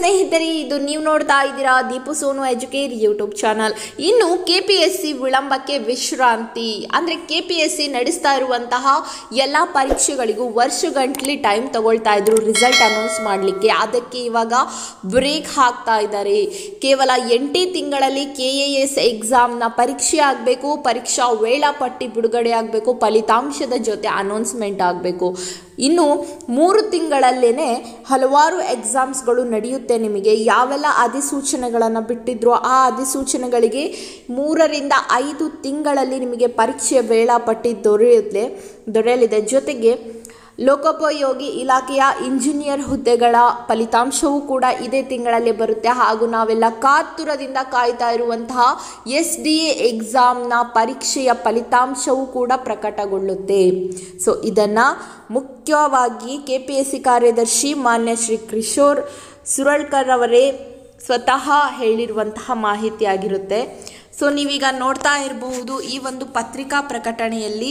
ಸ್ನೇಹಿತರೆ ಇದು ನೀವು ನೋಡ್ತಾ ಇದ್ದೀರಾ Deepu Sonu Educare YouTube channel ಇನ್ನು ಕೆ ಪಿ ಎಸ್ ಸಿ ವಿಳಂಬಕ್ಕೆ ವಿಶ್ರಾಂತಿ ಅಂದರೆ ಕೆ ಪಿ ಎಸ್ ಸಿ ನಡೆಸ್ತಾ ಇರುವಂತಹ ಎಲ್ಲ ಪರೀಕ್ಷೆಗಳಿಗೂ ವರ್ಷಗಂಟ್ಲಿ ಟೈಮ್ ತಗೊಳ್ತಾ ಇದ್ರು ರಿಸಲ್ಟ್ ಅನೌನ್ಸ್ ಮಾಡಲಿಕ್ಕೆ ಅದಕ್ಕೆ ಇವಾಗ ಬ್ರೇಕ್ ಹಾಕ್ತಾ ಇದ್ದಾರೆ ಕೇವಲ ಎಂಟೇ ತಿಂಗಳಲ್ಲಿ ಕೆ ಎ ಎಸ್ ಎಕ್ಸಾಮ್ನ ಪರೀಕ್ಷೆ ಆಗಬೇಕು ಪರೀಕ್ಷಾ ವೇಳಾಪಟ್ಟಿ ಬಿಡುಗಡೆ ಆಗಬೇಕು ಫಲಿತಾಂಶದ ಜೊತೆ ಅನೌನ್ಸ್ಮೆಂಟ್ ಆಗಬೇಕು ಇನ್ನು ಮೂರು ತಿಂಗಳಲ್ಲೇನೆ ಹಲವಾರು ಎಕ್ಸಾಮ್ಸ್ಗಳು ನಡೆಯುತ್ತೆ ನಿಮಗೆ ಯಾವೆಲ್ಲ ಅಧಿಸೂಚನೆಗಳನ್ನು ಬಿಟ್ಟಿದ್ರು ಆ ಅಧಿಸೂಚನೆಗಳಿಗೆ ಮೂರರಿಂದ ಐದು ತಿಂಗಳಲ್ಲಿ ನಿಮಗೆ ಪರೀಕ್ಷೆಯ ವೇಳಾಪಟ್ಟಿ ದೊರೆಯುತ್ತೆ ದೊರೆಯಲಿದೆ ಜೊತೆಗೆ ಲೋಕೋಪಯೋಗಿ ಇಲಾಖೆಯ ಇಂಜಿನಿಯರ್ ಹುದ್ದೆಗಳ ಫಲಿತಾಂಶವೂ ಕೂಡ ಇದೇ ತಿಂಗಳಲ್ಲಿ ಬರುತ್ತೆ ಹಾಗೂ ನಾವೆಲ್ಲ ಕಾತುರದಿಂದ ಕಾಯ್ತಾ ಇರುವಂತಹ ಎಸ್ ಡಿ ಎ ಎಕ್ಸಾಮ್ನ ಪರೀಕ್ಷೆಯ ಫಲಿತಾಂಶವೂ ಕೂಡ ಪ್ರಕಟಗೊಳ್ಳುತ್ತೆ ಸೊ ಇದನ್ನು ಮುಖ್ಯವಾಗಿ ಕೆ ಪಿ ಎಸ್ ಸಿ ಕಾರ್ಯದರ್ಶಿ ಮಾನ್ಯ ಶ್ರೀ ಕಿಶೋರ್ ಸುರಳ್ಕರ್ ಅವರೇ ಸ್ವತಃ ಹೇಳಿರುವಂತಹ ಮಾಹಿತಿ ಆಗಿರುತ್ತೆ ಸೊ ನೀವೀಗ ನೋಡ್ತಾ ಇರಬಹುದು ಈ ಒಂದು ಪತ್ರಿಕಾ ಪ್ರಕಟಣೆಯಲ್ಲಿ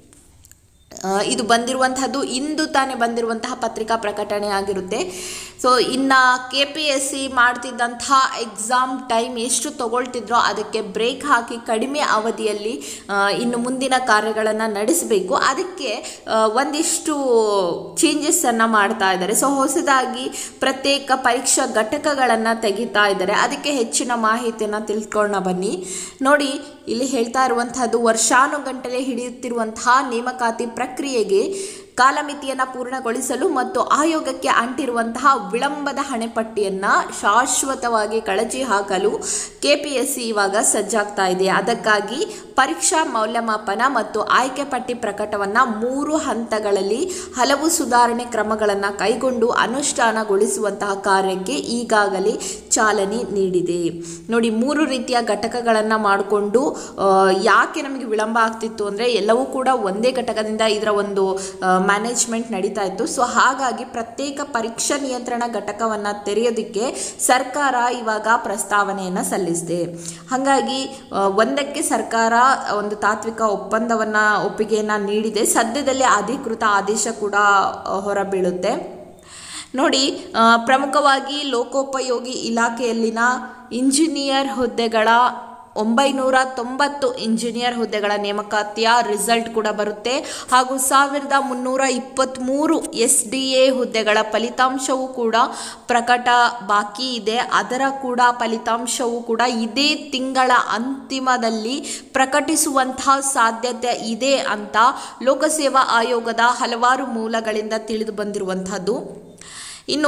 ಆ, ಇದು ಬಂದಿರುವಂತಹದ್ದು ಇಂದು ತಾನೇ ಬಂದಿರುವಂತಹ ಪತ್ರಿಕಾ ಪ್ರಕಟಣೆ ಆಗಿರುತ್ತೆ ಸೊ ಇನ್ನು ಕೆ ಪಿ ಎಸ್ ಸಿ ಮಾಡ್ತಿದ್ದಂತಹ ಎಕ್ಸಾಮ್ ಟೈಮ್ ಎಷ್ಟು ತಗೊಳ್ತಿದ್ರೋ ಅದಕ್ಕೆ ಬ್ರೇಕ್ ಹಾಕಿ ಕಡಿಮೆ ಅವಧಿಯಲ್ಲಿ ಆ, ಇನ್ನು ಮುಂದಿನ ಕಾರ್ಯಗಳನ್ನು ನಡೆಸಬೇಕು ಅದಕ್ಕೆ ಆ, ಒಂದಿಷ್ಟು ಚೇಂಜಸ್ಸನ್ನು ಮಾಡ್ತಾ ಇದ್ದಾರೆ ಸೊ ಹೊಸದಾಗಿ ಪ್ರತ್ಯೇಕ ಪರೀಕ್ಷಾ ಘಟಕಗಳನ್ನು ತೆಗಿತಾ ಇದ್ದಾರೆ ಅದಕ್ಕೆ ಹೆಚ್ಚಿನ ಮಾಹಿತಿಯನ್ನು ತಿಳ್ಕೊಳ್ಳೋಣ ಬನ್ನಿ ನೋಡಿ ಇಲ್ಲಿ ಹೇಳ್ತಾ ಇರುವಂತಹದ್ದು ವರ್ಷಾನುಗಂಟಲೆ ಹಿಡಿಯುತ್ತಿರುವಂತಹ ನೇಮಕಾತಿ ಪ್ರಕ್ರಿಯೆಗೆ ಕಾಲಮಿತಿಯನ್ನು ಪೂರ್ಣಗೊಳಿಸಲು ಮತ್ತು ಆಯೋಗಕ್ಕೆ ಅಂಟಿರುವಂತಹ ವಿಳಂಬದ ಹಣೆಪಟ್ಟಿಯನ್ನು ಶಾಶ್ವತವಾಗಿ ಕಳಚಿ ಹಾಕಲು ಕೆಪಿಎಸ್ಸಿ ಇವಾಗ ಸಜ್ಜಾಗ್ತಾ ಇದೆ ಅದಕ್ಕಾಗಿ ಪರೀಕ್ಷಾ ಮೌಲ್ಯಮಾಪನ ಮತ್ತು ಆಯ್ಕೆ ಪಟ್ಟಿ ಪ್ರಕಟವನ್ನು ಮೂರು ಹಂತಗಳಲ್ಲಿ ಹಲವು ಸುಧಾರಣೆ ಕ್ರಮಗಳನ್ನು ಕೈಗೊಂಡು ಅನುಷ್ಠಾನಗೊಳಿಸುವಂತಹ ಕಾರ್ಯಕ್ಕೆ ಈಗಾಗಲೇ ಚಾಲನೆ ನೀಡಿದೆ ನೋಡಿ ಮೂರು ರೀತಿಯ ಘಟಕಗಳನ್ನು ಮಾಡಿಕೊಂಡು ಯಾಕೆ ನಮಗೆ ವಿಳಂಬ ಆಗ್ತಿತ್ತು ಅಂದರೆ ಎಲ್ಲವೂ ಕೂಡ ಒಂದೇ ಘಟಕದಿಂದ ಇದರ ಒಂದು ಮ್ಯಾನೇಜ್ಮೆಂಟ್ ನಡೀತಾ ಇತ್ತು ಸೊ ಹಾಗಾಗಿ ಪ್ರತ್ಯೇಕ ಪರೀಕ್ಷಾ ನಿಯಂತ್ರಣ ಘಟಕವನ್ನು ತೆರೆಯೋದಕ್ಕೆ ಸರ್ಕಾರ ಇವಾಗ ಪ್ರಸ್ತಾವನೆಯನ್ನು ಸಲ್ಲಿಸಿದೆ ಹಾಗಾಗಿ ಆ, ಒಂದಕ್ಕೆ ಸರ್ಕಾರ ಒಂದು ತಾತ್ವಿಕ ಒಪ್ಪಂದವನ್ನು ಒಪ್ಪಿಗೆಯನ್ನು ನೀಡಿದೆ ಸದ್ಯದಲ್ಲೇ ಅಧಿಕೃತ ಆದೇಶ ಕೂಡ ಆ, ಹೊರಬೀಳುತ್ತೆ ನೋಡಿ ಆ, ಪ್ರಮುಖವಾಗಿ ಲೋಕೋಪಯೋಗಿ ಇಲಾಖೆಯಲ್ಲಿನ ಇಂಜಿನಿಯರ್ ಹುದ್ದೆಗಳ ಒಂಬೈನೂರ ತೊಂಬತ್ತು ಇಂಜಿನಿಯರ್ ಹುದ್ದೆಗಳ ನೇಮಕಾತಿಯ ರಿಸಲ್ಟ್ ಕೂಡ ಬರುತ್ತೆ ಹಾಗೂ ಸಾವಿರದ ಮುನ್ನೂರ ಇಪ್ಪತ್ತ್ಮೂರು ಎಸ್ ಡಿ ಎ ಹುದ್ದೆಗಳ ಫಲಿತಾಂಶವೂ ಕೂಡ ಪ್ರಕಟ ಬಾಕಿ ಇದೆ ಅದರ ಕೂಡ ಫಲಿತಾಂಶವೂ ಕೂಡ ಇದೇ ತಿಂಗಳ ಅಂತಿಮದಲ್ಲಿ ಪ್ರಕಟಿಸುವಂತಹ ಸಾಧ್ಯತೆ ಇದೆ ಅಂತ ಲೋಕಸೇವಾ ಆಯೋಗದ ಹಲವಾರು ಮೂಲಗಳಿಂದ ತಿಳಿದು ಬಂದಿರುವಂಥದ್ದು ಇನ್ನು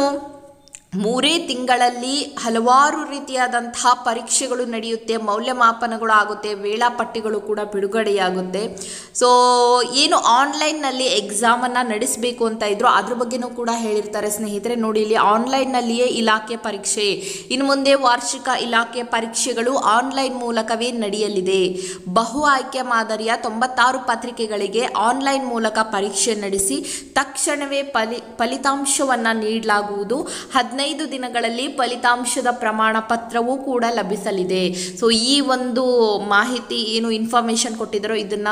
ಮೂರೇ ತಿಂಗಳಲ್ಲಿ ಹಲವಾರು ರೀತಿಯಾದಂತಹ ಪರೀಕ್ಷೆಗಳು ನಡೆಯುತ್ತೆ ಮೌಲ್ಯಮಾಪನಗಳು ಆಗುತ್ತೆ ವೇಳಾಪಟ್ಟಿಗಳು ಕೂಡ ಬಿಡುಗಡೆಯಾಗುತ್ತೆ ಸೊ ಏನು ಆನ್ಲೈನ್ನಲ್ಲಿ ಎಕ್ಸಾಮನ್ನು ನಡೆಸಬೇಕು ಅಂತ ಇದ್ರು ಅದ್ರ ಬಗ್ಗೆನೂ ಕೂಡ ಹೇಳಿರ್ತಾರೆ ಸ್ನೇಹಿತರೆ ನೋಡಿ ಇಲ್ಲಿ ಆನ್ಲೈನ್ನಲ್ಲಿಯೇ ಇಲಾಖೆ ಪರೀಕ್ಷೆ ಇನ್ನು ಮುಂದೆ ವಾರ್ಷಿಕ ಇಲಾಖೆ ಪರೀಕ್ಷೆಗಳು ಆನ್ಲೈನ್ ಮೂಲಕವೇ ನಡೆಯಲಿದೆ ಬಹು ಆಯ್ಕೆ ಮಾದರಿಯ ತೊಂಬತ್ತಾರು ಪತ್ರಿಕೆಗಳಿಗೆ ಆನ್ಲೈನ್ ಮೂಲಕ ಪರೀಕ್ಷೆ ನಡೆಸಿ ತಕ್ಷಣವೇ ಫಲಿ ಫಲಿತಾಂಶವನ್ನು ನೀಡಲಾಗುವುದು ಹದಿನೈದು ದಿನಗಳಲ್ಲಿ ಫಲಿತಾಂಶದ ಪ್ರಮಾಣ ಪತ್ರವೂ ಕೂಡ ಲಭಿಸಲಿದೆ ಸೊ ಈ ಒಂದು ಮಾಹಿತಿ ಏನು ಇನ್ಫಾರ್ಮೇಷನ್ ಕೊಟ್ಟಿದ್ದಾರೋ ಇದನ್ನು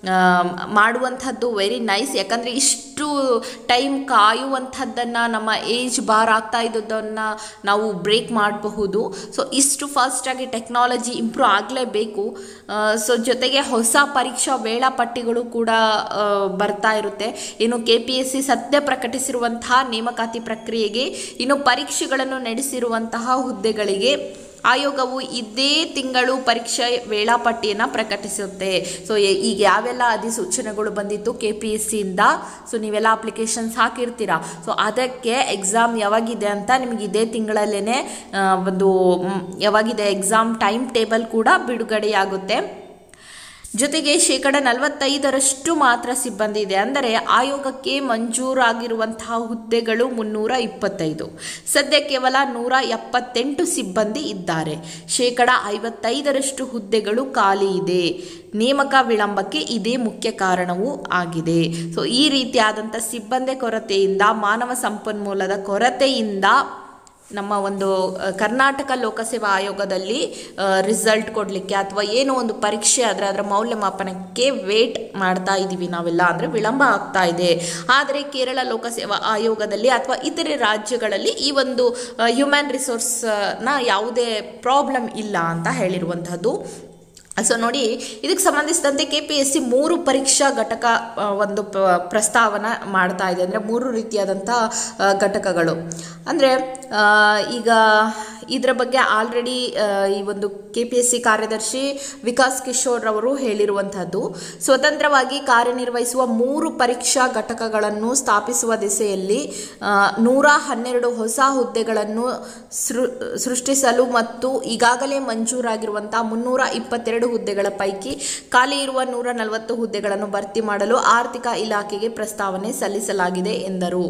ಮಾಡುವಂಥದ್ದು ವೆರಿ ನೈಸ್ ಯಾಕಂದರೆ ಇಷ್ಟು ಟೈಮ್ ಕಾಯುವಂಥದ್ದನ್ನು ನಮ್ಮ ಏಜ್ ಬಾರ್ ಆಗ್ತಾ ಇದ್ದದನ್ನು ನಾವು ಬ್ರೇಕ್ ಮಾಡಬಹುದು ಸೊ ಇಷ್ಟು ಫಾಸ್ಟಾಗಿ ಟೆಕ್ನಾಲಜಿ ಇಂಪ್ರೂವ್ ಆಗಲೇಬೇಕು ಸೊ ಜೊತೆಗೆ ಹೊಸ ಪರೀಕ್ಷಾ ವೇಳಾಪಟ್ಟಿಗಳು ಕೂಡ ಆ, ಬರ್ತಾ ಇರುತ್ತೆ ಇನ್ನು ಕೆ ಪಿ ಎಸ್ ಸಿ ಸದ್ಯ ಪ್ರಕಟಿಸಿರುವಂತಹ ನೇಮಕಾತಿ ಪ್ರಕ್ರಿಯೆಗೆ ಇನ್ನು ಪರೀಕ್ಷೆಗಳನ್ನು ನಡೆಸಿರುವಂತಹ ಹುದ್ದೆಗಳಿಗೆ ಆಯೋಗವು ಇದೇ ತಿಂಗಳು ಪರೀಕ್ಷೆ ವೇಳಾಪಟ್ಟಿಯನ್ನು ಪ್ರಕಟಿಸುತ್ತೆ ಸೊ ಈಗ ಯಾವೆಲ್ಲ ಅಧಿಸೂಚನೆಗಳು ಬಂದಿತ್ತು ಕೆ ಪಿ ಎಸ್ ಸಿಯಿಂದ ಸೊ ನೀವೆಲ್ಲ ಅಪ್ಲಿಕೇಶನ್ಸ್ ಹಾಕಿರ್ತೀರಾ ಸೊ ಅದಕ್ಕೆ ಎಕ್ಸಾಮ್ ಯಾವಾಗಿದೆ ಅಂತ ನಿಮಗೆ ಇದೇ ತಿಂಗಳಲ್ಲೇ ಒಂದು ಮ್, ಯಾವಾಗಿದೆ ಎಕ್ಸಾಮ್ ಟೈಮ್ ಟೇಬಲ್ ಕೂಡ ಬಿಡುಗಡೆಯಾಗುತ್ತೆ ಜೊತೆಗೆ ಶೇಕಡ ನಲವತ್ತೈದರಷ್ಟು ಮಾತ್ರ ಸಿಬ್ಬಂದಿ ಇದೆ ಅಂದರೆ ಆಯೋಗಕ್ಕೆ ಮಂಜೂರಾಗಿರುವಂತಹ ಹುದ್ದೆಗಳು ಮುನ್ನೂರ ಇಪ್ಪತ್ತೈದು ಸದ್ಯ ಕೇವಲ ನೂರ ಎಪ್ಪತ್ತೆಂಟು ಸಿಬ್ಬಂದಿ ಇದ್ದಾರೆ ಶೇಕಡ ಐವತ್ತೈದರಷ್ಟು ಹುದ್ದೆಗಳು ಖಾಲಿ ಇದೆ ನೇಮಕ ವಿಳಂಬಕ್ಕೆ ಇದೇ ಮುಖ್ಯ ಕಾರಣವೂ ಆಗಿದೆ ಸೊ ಈ ರೀತಿಯಾದಂಥ ಸಿಬ್ಬಂದಿ ಕೊರತೆಯಿಂದ ಮಾನವ ಸಂಪನ್ಮೂಲದ ಕೊರತೆಯಿಂದ ನಮ್ಮ ಒಂದು ಆ, ಕರ್ನಾಟಕ ಲೋಕಸೇವಾ ಆಯೋಗದಲ್ಲಿ ರಿಸಲ್ಟ್ ಕೊಡಲಿಕ್ಕೆ ಅಥವಾ ಏನೋ ಒಂದು ಪರೀಕ್ಷೆ ಆದರೆ ಅದರ ಮೌಲ್ಯಮಾಪನಕ್ಕೆ ವೇಟ್ ಮಾಡ್ತಾ ಇದ್ದೀವಿ ನಾವೆಲ್ಲ ಅಂದರೆ ವಿಳಂಬ ಆಗ್ತಾ ಇದೆ ಆದರೆ ಕೇರಳ ಲೋಕಸೇವಾ ಆಯೋಗದಲ್ಲಿ ಅಥವಾ ಇತರೆ ರಾಜ್ಯಗಳಲ್ಲಿ ಈ ಒಂದು ಹ್ಯೂಮನ್ ರಿಸೋರ್ಸ್ನ ಯಾವುದೇ ಪ್ರಾಬ್ಲಮ್ ಇಲ್ಲ ಅಂತ ಹೇಳಿರುವಂಥದ್ದು ಸೊ ನೋಡಿ ಇದಕ್ಕೆ ಸಂಬಂಧಿಸಿದಂತೆ ಕೆ ಪಿ ಎಸ್ ಸಿ ಮೂರು ಪರೀಕ್ಷಾ ಘಟಕ ಆ, ಒಂದು ಪ- ಪ್ರಸ್ತಾವನ ಮಾಡ್ತಾ ಇದೆ ಅಂದರೆ ಮೂರು ರೀತಿಯಾದಂಥ ಆ, ಘಟಕಗಳು ಅಂದರೆ ಈಗ ಇದರ ಬಗ್ಗೆ ಆಲ್ರೆಡಿ ಈ ಒಂದು ಕೆ ಪಿ ಎಸ್ ಸಿ ಕಾರ್ಯದರ್ಶಿ ವಿಕಾಸ್ ಕಿಶೋರ್ ಅವರು ಹೇಳಿರುವಂಥದ್ದು ಸ್ವತಂತ್ರವಾಗಿ ಕಾರ್ಯನಿರ್ವಹಿಸುವ ಮೂರು ಪರೀಕ್ಷಾ ಘಟಕಗಳನ್ನು ಸ್ಥಾಪಿಸುವ ದಿಸೆಯಲ್ಲಿ ಆ, ನೂರ ಹನ್ನೆರಡು ಹೊಸ ಹುದ್ದೆಗಳನ್ನು ಸೃ ಸೃಷ್ಟಿಸಲು ಮತ್ತು ಈಗಾಗಲೇ ಮಂಜೂರಾಗಿರುವಂತಹ ಮುನ್ನೂರ ಇಪ್ಪತ್ತೆರಡು ಹುದ್ದೆಗಳ ಪೈಕಿ ಖಾಲಿ ಇರುವ ನೂರ ನಲವತ್ತು ಹುದ್ದೆಗಳನ್ನು ಭರ್ತಿ ಮಾಡಲು ಆರ್ಥಿಕ ಇಲಾಖೆಗೆ ಪ್ರಸ್ತಾವನೆ ಸಲ್ಲಿಸಲಾಗಿದೆ ಎಂದರು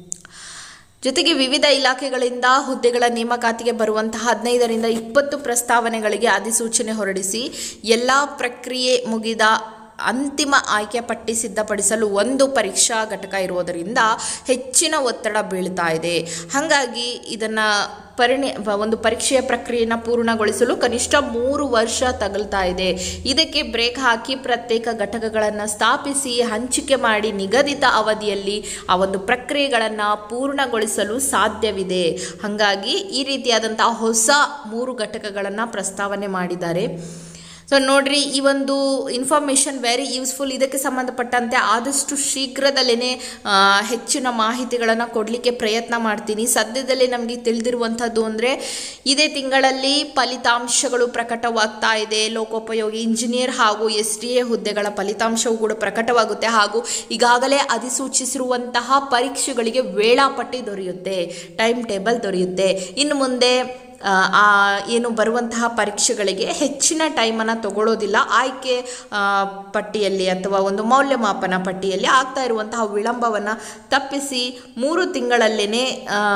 ಜೊತೆಗೆ ವಿವಿಧ ಇಲಾಖೆಗಳಿಂದ ಹುದ್ದೆಗಳ ನೇಮಕಾತಿಗೆ ಬರುವಂತಹ ಹದಿನೈದರಿಂದ ಇಪ್ಪತ್ತು ಪ್ರಸ್ತಾವನೆಗಳಿಗೆ ಅಧಿಸೂಚನೆ ಹೊರಡಿಸಿ ಎಲ್ಲ ಪ್ರಕ್ರಿಯೆ ಮುಗಿದ ಅಂತಿಮ ಆಯ್ಕೆ ಪಟ್ಟಿ ಸಿದ್ಧಪಡಿಸಲು ಒಂದು ಪರೀಕ್ಷಾ ಘಟಕ ಇರುವುದರಿಂದ ಹೆಚ್ಚಿನ ಒತ್ತಡ ಬೀಳ್ತಾ ಇದೆ ಹಾಗಾಗಿ ಇದನ್ನು ಪರಿಣಿ ಒಂದು ಪರೀಕ್ಷೆಯ ಪ್ರಕ್ರಿಯೆಯನ್ನು ಪೂರ್ಣಗೊಳಿಸಲು ಕನಿಷ್ಠ ಮೂರು ವರ್ಷ ತಗಲ್ತಾ ಇದೆ ಇದಕ್ಕೆ ಬ್ರೇಕ್ ಹಾಕಿ ಪ್ರತ್ಯೇಕ ಘಟಕಗಳನ್ನು ಸ್ಥಾಪಿಸಿ ಹಂಚಿಕೆ ಮಾಡಿ ನಿಗದಿತ ಅವಧಿಯಲ್ಲಿ ಆ ಒಂದು ಪ್ರಕ್ರಿಯೆಗಳನ್ನು ಪೂರ್ಣಗೊಳಿಸಲು ಸಾಧ್ಯವಿದೆ ಹಾಗಾಗಿ ಈ ರೀತಿಯಾದಂತಹ ಹೊಸ ಮೂರು ಘಟಕಗಳನ್ನು ಪ್ರಸ್ತಾವನೆ ಮಾಡಿದ್ದಾರೆ ಸೊ ನೋಡ್ರಿ ಈ ಒಂದು ಇನ್ಫಾರ್ಮೇಷನ್ ವೆರಿ ಯೂಸ್ಫುಲ್ ಇದಕ್ಕೆ ಸಂಬಂಧಪಟ್ಟಂತೆ ಆದಷ್ಟು ಶೀಘ್ರದಲ್ಲೇ ಹೆಚ್ಚಿನ ಮಾಹಿತಿಗಳನ್ನು ಕೊಡಲಿಕ್ಕೆ ಪ್ರಯತ್ನ ಮಾಡ್ತೀನಿ ಸದ್ಯದಲ್ಲೇ ನಮಗೆ ತಿಳಿದಿರುವಂಥದ್ದು ಅಂದರೆ ಇದೇ ತಿಂಗಳಲ್ಲಿ ಫಲಿತಾಂಶಗಳು ಪ್ರಕಟವಾಗ್ತಾ ಇದೆ ಲೋಕೋಪಯೋಗಿ ಇಂಜಿನಿಯರ್ ಹಾಗೂ ಎಸ್ ಡಿ ಎ ಹುದ್ದೆಗಳ ಫಲಿತಾಂಶವು ಕೂಡ ಪ್ರಕಟವಾಗುತ್ತೆ ಹಾಗೂ ಈಗಾಗಲೇ ಅಧಿಸೂಚಿಸಿರುವಂತಹ ಪರೀಕ್ಷೆಗಳಿಗೆ ವೇಳಾಪಟ್ಟಿ ದೊರೆಯುತ್ತೆ ಟೈಮ್ ಟೇಬಲ್ ದೊರೆಯುತ್ತೆ ಇನ್ನು ಮುಂದೆ ಆ, ಆ ಏನು ಬರುವಂತಹ ಪರೀಕ್ಷೆಗಳಿಗೆ ಹೆಚ್ಚಿನ ಟೈಮನ್ನು ತಗೊಳ್ಳೋದಿಲ್ಲ ಆಯ್ಕೆ ಆ, ಪಟ್ಟಿಯಲ್ಲಿ ಅಥವಾ ಒಂದು ಮೌಲ್ಯಮಾಪನ ಪಟ್ಟಿಯಲ್ಲಿ ಆಗ್ತಾ ಇರುವಂತಹ ವಿಳಂಬವನ್ನು ತಪ್ಪಿಸಿ ಮೂರು ತಿಂಗಳಲ್ಲೇ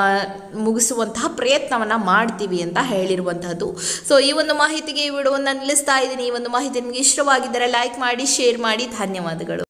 ಮುಗಿಸುವಂತಹ ಪ್ರಯತ್ನವನ್ನು ಮಾಡ್ತೀವಿ ಅಂತ ಹೇಳಿರುವಂತಹದ್ದು ಸೊ ಈ ಒಂದು ಮಾಹಿತಿಗೆ ಈ ವಿಡಿಯೋವನ್ನು ನಿಲ್ಲಿಸ್ತಾ ಇದ್ದೀನಿ ಈ ಒಂದು ಮಾಹಿತಿ ನಿಮಗೆ ಇಷ್ಟವಾಗಿದ್ದರೆ ಲೈಕ್ ಮಾಡಿ ಶೇರ್ ಮಾಡಿ ಧನ್ಯವಾದಗಳು